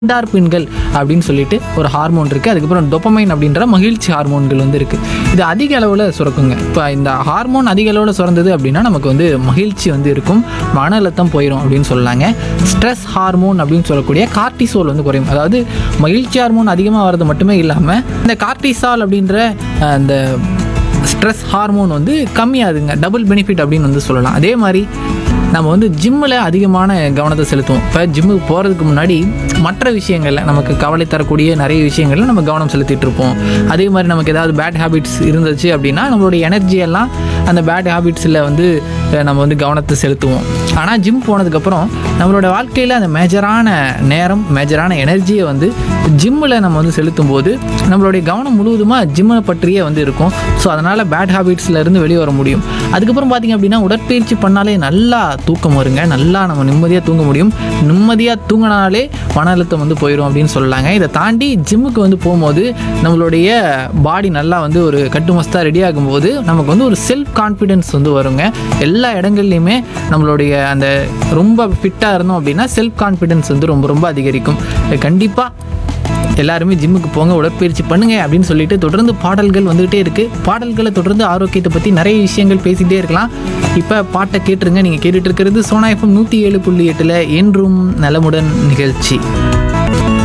என்டார்பின்கள் அப்படின்னு சொல்லிட்டு ஒரு ஹார்மோன் இருக்குது அதுக்கப்புறம் டொப்பமைன் அப்படின்ற மகிழ்ச்சி ஹார்மோன்கள் வந்து இருக்குது இது அதிக அளவில் சுரக்குங்க இப்போ இந்த ஹார்மோன் அதிக அளவில் சுரந்தது அப்படின்னா நமக்கு வந்து மகிழ்ச்சி வந்து இருக்கும் மன அழுத்தம் போயிடும் அப்படின்னு சொல்லலாங்க ஸ்ட்ரெஸ் ஹார்மோன் அப்படின்னு சொல்லக்கூடிய கார்டிசோல் வந்து குறையும் அதாவது மகிழ்ச்சி ஹார்மோன் அதிகமாக வர்றது மட்டுமே இல்லாமல் இந்த கார்டிசால் அப்படின்ற அஹ், அந்த ஸ்ட்ரெஸ் ஹார்மோன் வந்து கம்மியாகுதுங்க டபுள் பெனிஃபிட் அப்படின்னு வந்து சொல்லலாம் அதே மாதிரி நம்ம வந்து ஜிம்மில் அதிகமான கவனத்தை செலுத்துவோம் இப்போ ஜிம்முக்கு போகிறதுக்கு முன்னாடி மற்ற விஷயங்களில் நமக்கு கவலை தரக்கூடிய நிறைய விஷயங்களில் நம்ம கவனம் செலுத்திட்டு இருப்போம் அதே மாதிரி நமக்கு ஏதாவது பேட் ஹாபிட்ஸ் இருந்துச்சு அப்படின்னா நம்மளுடைய எனர்ஜி எல்லாம் அந்த பேட் ஹாபிட்ஸில் வந்து அஹ், நம்ம வந்து கவனத்தை செலுத்துவோம் ஆனால் ஜிம் போனதுக்கப்புறம் நம்மளோட வாழ்க்கையில் அந்த மேஜரான நேரம் மேஜரான எனர்ஜியை வந்து ஜிம்மில் நம்ம வந்து செலுத்தும் போது நம்மளுடைய கவனம் முழுவதுமாக ஜிம்மை பற்றியே வந்து இருக்கும் ஸோ அதனால் பேட் ஹாபிட்ஸ்ல இருந்து வெளியே வர முடியும் அதுக்கப்புறம் பார்த்தீங்க அப்படின்னா உடற்பயிற்சி பண்ணாலே நல்லா தூக்கம் வருங்க நல்லா நம்ம நிம்மதியாக தூங்க முடியும் நிம்மதியாக தூங்கினாலே மன அழுத்தம் வந்து போயிடும் அப்படின்னு சொல்லலாங்க இதை தாண்டி ஜிம்முக்கு வந்து போகும்போது நம்மளுடைய பாடி நல்லா வந்து ஒரு கட்டுமஸ்தாக ரெடி ஆகும்போது நமக்கு வந்து ஒரு செல்ஃப் கான்ஃபிடென்ஸ் வந்து வருங்க எல்லா இடங்கள்லையுமே நம்மளுடைய அந்த ரொம்ப ஃபிட்டாக இருந்தோம் அப்படின்னா செல்ஃப் கான்ஃபிடென்ஸ் வந்து ரொம்ப ரொம்ப அதிகரிக்கும் கண்டிப்பாக எல்லாருமே ஜிம்முக்கு போங்க உடற்பயிற்சி பண்ணுங்க அப்படின்னு சொல்லிட்டு தொடர்ந்து பாடல்கள் வந்துகிட்டே இருக்கு பாடல்களை தொடர்ந்து ஆரோக்கியத்தை பற்றி நிறைய விஷயங்கள் பேசிகிட்டே இருக்கலாம் இப்போ பாட்டை கேட்டுருங்க நீங்கள் கேட்டுட்டு இருக்கிறது சோனா எஃப்எம் நூற்றி ஏழு புள்ளி எட்டில் என்றும் நலமுடன் நிகழ்ச்சி